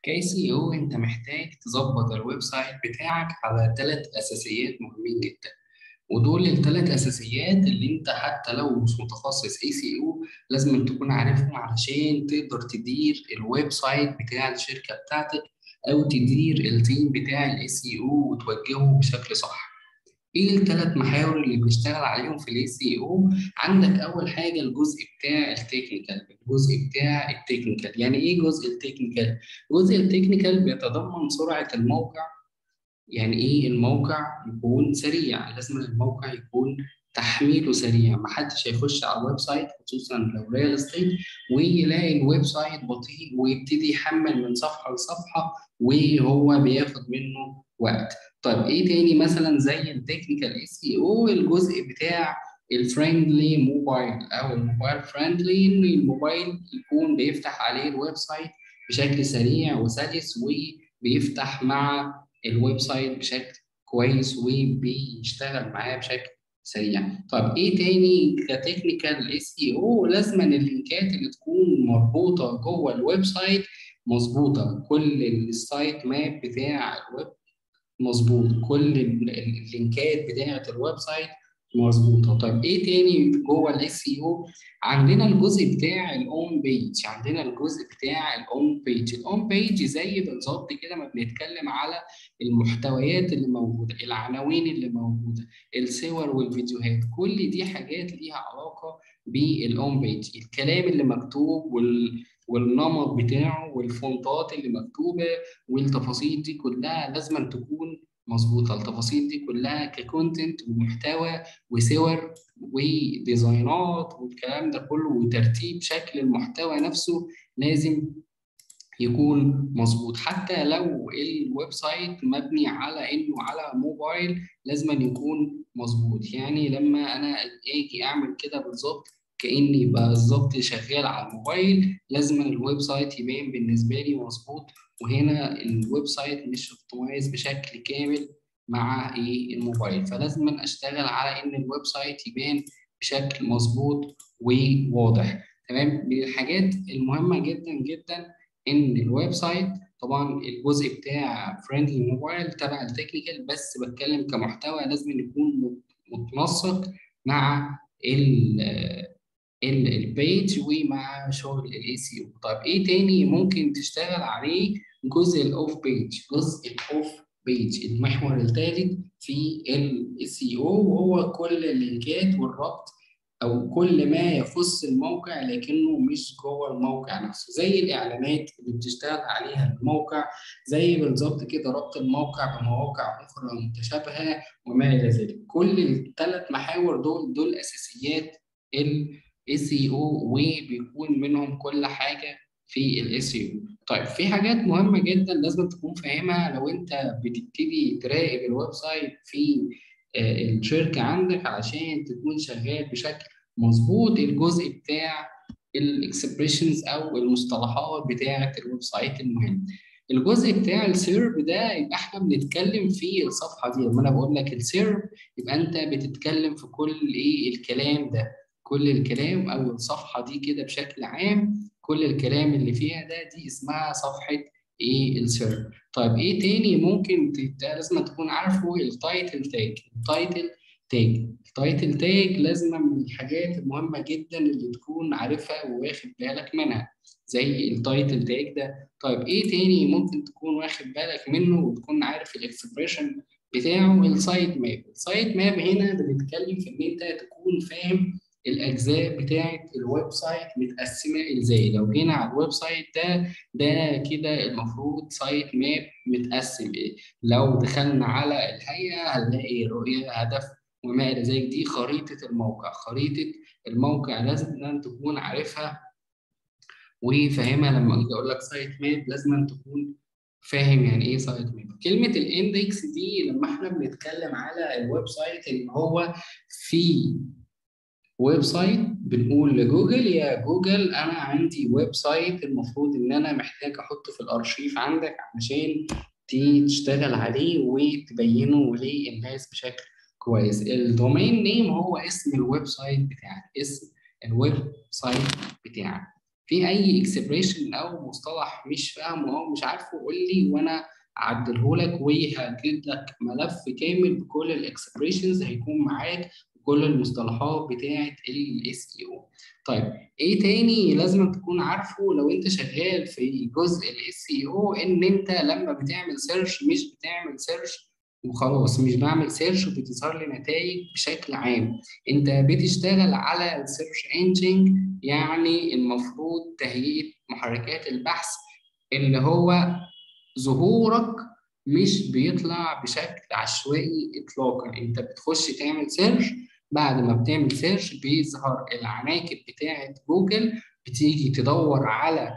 كاي سي او انت محتاج تظبط الويب سايت بتاعك على ثلاث اساسيات مهمين جدا ودول الثلاث اساسيات اللي انت حتى لو مش متخصص اي سي او لازم تكون عارفهم علشان تقدر تدير الويب سايت بتاع الشركه بتاعتك او تدير التيم بتاع الاي سي او وتوجهه بشكل صح ايه الثلاث محاور اللي بنشتغل عليهم في الاي سي او عندك اول حاجه الجزء بتاع التكنيكال الجزء بتاع التكنيكال يعني ايه جزء التكنيكال جزء التكنيكال بيتضمن سرعه الموقع يعني ايه الموقع يكون سريع لازم الموقع يكون تحميله سريع محدش هيخش على الويب سايت خصوصا لو ريال استيت ويلاقي الويب سايت بطيء ويبتدي يحمل من صفحه لصفحه وهو بياخد منه وقت طيب ايه تاني مثلا زي التكنيكال اي سي او الجزء بتاع الفريندلي موبايل او الموبايل فريندلي ان الموبايل يكون بيفتح عليه الويب سايت بشكل سريع وسلس وبيفتح مع الويب سايت بشكل كويس وبيشتغل معاه بشكل سريع طب ايه تاني كتكنيكال اي سي او لازم اللينكات اللي تكون مربوطه جوه الويب سايت مظبوطه كل السايت ماب بتاع الويب مظبوط كل اللينكات بتاعه الويب سايت مظبوطه طيب ايه تاني جوه الاس سي او عندنا الجزء بتاع الاون بيج عندنا الجزء بتاع الاون بيج الاون بيج زي بالظبط كده ما بنتكلم على المحتويات اللي موجوده العناوين اللي موجوده الصور والفيديوهات كل دي حاجات ليها علاقه بالاون بيج الكلام اللي مكتوب وال والنمط بتاعه والفونتات اللي مكتوبه والتفاصيل دي كلها لازم تكون مظبوطه التفاصيل دي كلها ككونتنت ومحتوى وصور وديزاينات والكلام ده كله وترتيب شكل المحتوى نفسه لازم يكون مظبوط حتى لو الويب سايت مبني على انه على موبايل لازم يكون مظبوط يعني لما انا اجي اعمل كده بالظبط كاني بالظبط شغال على الموبايل لازم الويب سايت يبان بالنسبه لي مظبوط وهنا الويب سايت مش اوبتمايز بشكل كامل مع ايه الموبايل فلازم اشتغل على ان الويب سايت يبان بشكل مظبوط وواضح تمام من الحاجات المهمه جدا جدا ان الويب سايت طبعا الجزء بتاع فريندلي موبايل تبع التكنيكال بس بتكلم كمحتوى لازم يكون متنسق مع البيج ومع شغل الاي سي او طيب ايه تاني ممكن تشتغل عليه جزء الاوف بيج جزء الاوف بيج المحور الثالث في الاي سي او وهو كل اللينكات والربط او كل ما يخص الموقع لكنه مش جوه الموقع نفسه زي الاعلانات اللي بتشتغل عليها الموقع زي بالظبط كده ربط الموقع بمواقع اخرى متشابهه وما الى ذلك كل الثلاث محاور دول دول اساسيات الاي سي او وبيكون منهم كل حاجه في الاي سي او طيب في حاجات مهمه جدا لازم تكون فاهمها لو انت بتبتدي تراقب الويب سايت في الشركه عندك علشان تكون شغال بشكل مظبوط الجزء بتاع الاكسبريشنز او المصطلحات بتاعه الويب سايت المهم الجزء بتاع السيرف ده يبقى احنا بنتكلم في الصفحه دي لما انا بقول لك السيرف يبقى انت بتتكلم في كل ايه الكلام ده كل الكلام او الصفحه دي كده بشكل عام كل الكلام اللي فيها ده دي اسمها صفحه ايه السيرف طيب ايه تاني ممكن لازم تكون عارفه التايتل تاج التايتل تاج التايتل تاج لازم من الحاجات المهمه جدا اللي تكون عارفها وواخد بالك منها زي التايتل تاج ده طيب ايه تاني ممكن تكون واخد بالك منه وتكون عارف الاكسبريشن بتاعه السايت ماب السايت ماب هنا بنتكلم في ان انت تكون فاهم الاجزاء بتاعه الويب سايت متقسمه ازاي لو جينا على الويب سايت ده ده كده المفروض سايت ماب متقسم ايه لو دخلنا على الهيئه هنلاقي رؤيه هدف وما الى ذلك دي خريطه الموقع خريطه الموقع لازم تكون عارفها وفاهمها لما اجي اقول لك سايت ماب لازم تكون فاهم يعني ايه سايت ماب كلمه الاندكس دي لما احنا بنتكلم على الويب سايت ان هو في ويب سايت بنقول لجوجل يا جوجل انا عندي ويب سايت المفروض ان انا محتاج احطه في الارشيف عندك علشان تشتغل عليه وتبينه للناس بشكل كويس الدومين نيم هو اسم الويب سايت بتاعك اسم الويب سايت بتاعك في اي اكسبريشن او مصطلح مش فاهمه او مش عارفه قول لي وانا اعدله لك وهجيب لك ملف كامل بكل الاكسبريشنز هيكون معاك كل المصطلحات بتاعه الاس اي او طيب ايه تاني لازم تكون عارفه لو انت شغال في جزء الاس اي او ان انت لما بتعمل سيرش مش بتعمل سيرش وخلاص مش بعمل سيرش وبتظهر لي نتائج بشكل عام انت بتشتغل على السيرش انجن يعني المفروض تهيئه محركات البحث اللي هو ظهورك مش بيطلع بشكل عشوائي اطلاقا انت بتخش تعمل سيرش بعد ما بتعمل سيرش بيظهر العناكب بتاعه جوجل بتيجي تدور على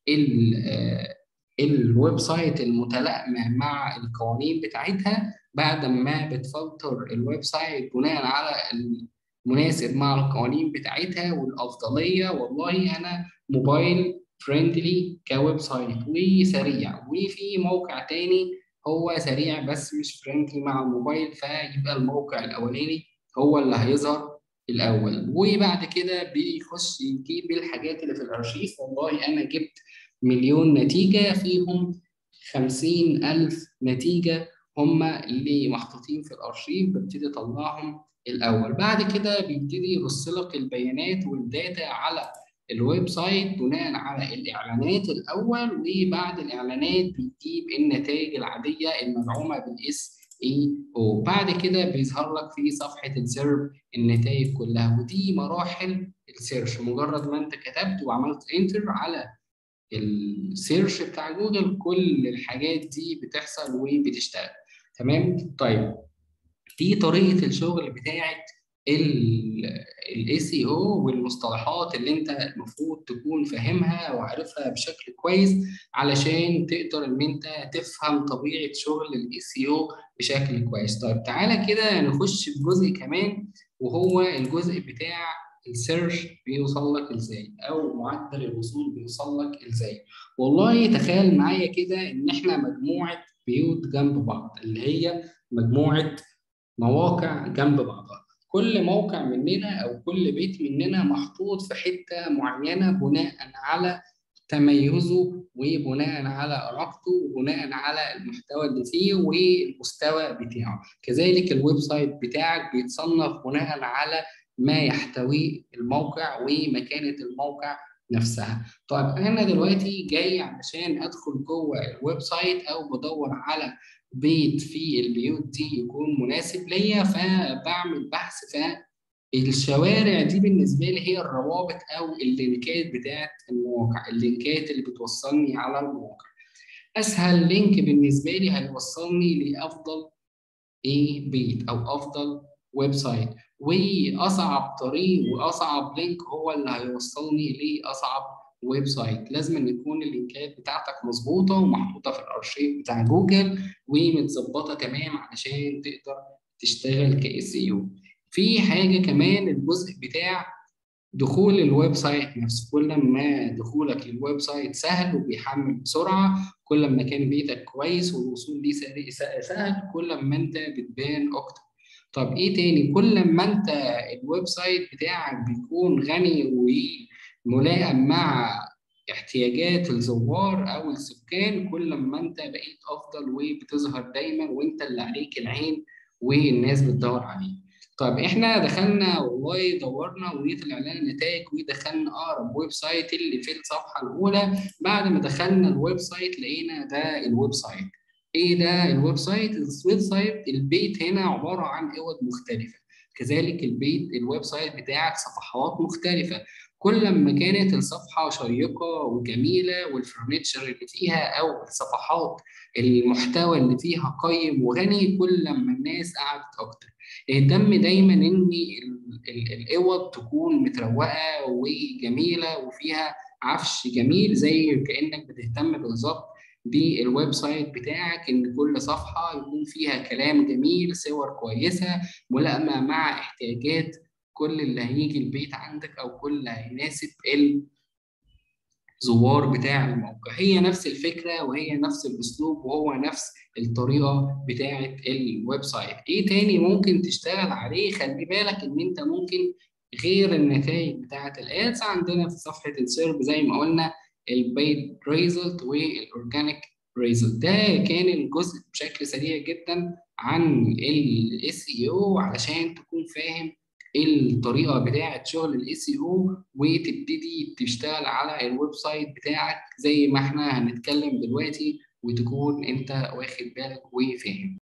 الويب سايت المتلائمه مع القوانين بتاعتها بعد ما بتفلتر الويب سايت بناء على المناسب مع القوانين بتاعتها والافضليه والله انا موبايل فريندلي كويب سايت وسريع وفي موقع تاني هو سريع بس مش فريندلي مع الموبايل فيبقى الموقع الاولاني هو اللي هيظهر الاول وبعد كده بيخش يجيب الحاجات اللي في الارشيف والله انا جبت مليون نتيجه فيهم خمسين ألف نتيجة هم اللي محطوطين في الارشيف ببتدي اطلعهم الاول بعد كده بيبتدي يرص لك البيانات والداتا على الويب سايت بناء على الاعلانات الاول وبعد الاعلانات بيجيب النتائج العاديه المدعومه بالاس اي او بعد كده بيظهر لك في صفحه السيرف النتائج كلها ودي مراحل السيرش مجرد ما انت كتبت وعملت انتر على السيرش بتاع جوجل كل الحاجات دي بتحصل وبتشتغل تمام طيب دي طريقه الشغل بتاعت الاي سي او والمصطلحات اللي انت المفروض تكون فاهمها وعارفها بشكل كويس علشان تقدر ان انت تفهم طبيعه شغل الاي سي او بشكل كويس طيب تعالى كده نخش في جزء كمان وهو الجزء بتاع السيرش بيوصل لك ازاي او معدل الوصول بيوصل لك ازاي والله تخيل معايا كده ان احنا مجموعه بيوت جنب بعض اللي هي مجموعه مواقع جنب بعضها كل موقع مننا او كل بيت مننا محطوط في حته معينه بناء على تميزه وبناء على علاقته وبناء على المحتوى اللي فيه والمستوى بتاعه كذلك الويب سايت بتاعك بيتصنف بناء على ما يحتويه الموقع ومكانه الموقع نفسها طيب انا دلوقتي جاي علشان ادخل جوه الويب سايت او بدور على بيت في البيوت دي يكون مناسب ليا فبعمل بحث فالشوارع دي بالنسبه لي هي الروابط او اللينكات بتاعت المواقع اللينكات اللي بتوصلني على المواقع اسهل لينك بالنسبه لي هيوصلني لافضل ايه بيت او افضل ويب سايت واصعب طريق واصعب لينك هو اللي هيوصلني لاصعب ويب سايت لازم ان يكون اللينكات بتاعتك مظبوطه ومحطوطه في الارشيف بتاع جوجل ومتظبطه تمام علشان تقدر تشتغل كاس اي في حاجه كمان الجزء بتاع دخول الويب سايت نفسه كل ما دخولك للويب سايت سهل وبيحمل بسرعه كل ما كان بيتك كويس والوصول ليه سهل كل ما انت بتبان اكتر طب ايه تاني كل ما انت الويب سايت بتاعك بيكون غني وملائم مع احتياجات الزوار او السكان كل ما انت بقيت افضل وبتظهر دايما وانت اللي عليك العين والناس بتدور عليك طيب احنا دخلنا والله دورنا وطلع لنا نتائج ودخلنا اقرب ويب سايت اللي في الصفحه الاولى بعد ما دخلنا الويب سايت لقينا ده الويب سايت ايه ده الويب سايت الويب سايت البيت هنا عباره عن اوض مختلفه كذلك البيت الويب سايت بتاعك صفحات مختلفه كل ما كانت الصفحه شيقه وجميله والفرنتشر اللي فيها او الصفحات المحتوى اللي فيها قيم وغني كل ما الناس قعدت اكتر اهتم دايما ان الاوض تكون متروقه وجميله وفيها عفش جميل زي كانك بتهتم بالظبط بالويب سايت بتاعك ان كل صفحه يكون فيها كلام جميل صور كويسه ملائمه مع احتياجات كل اللي هيجي البيت عندك او كل اللي هيناسب الزوار بتاع الموقع هي نفس الفكره وهي نفس الاسلوب وهو نفس الطريقه بتاعه الويب سايت ايه تاني ممكن تشتغل عليه خلي بالك ان انت ممكن غير النتائج بتاعة الادز عندنا في صفحة السيرب زي ما قلنا البيد ريزلت والاورجانيك ريزلت ده كان الجزء بشكل سريع جدا عن الاس اي او علشان تكون فاهم الطريقه بتاعه شغل الاس اي او وتبتدي تشتغل على الويب سايت بتاعك زي ما احنا هنتكلم دلوقتي وتكون انت واخد بالك وفاهم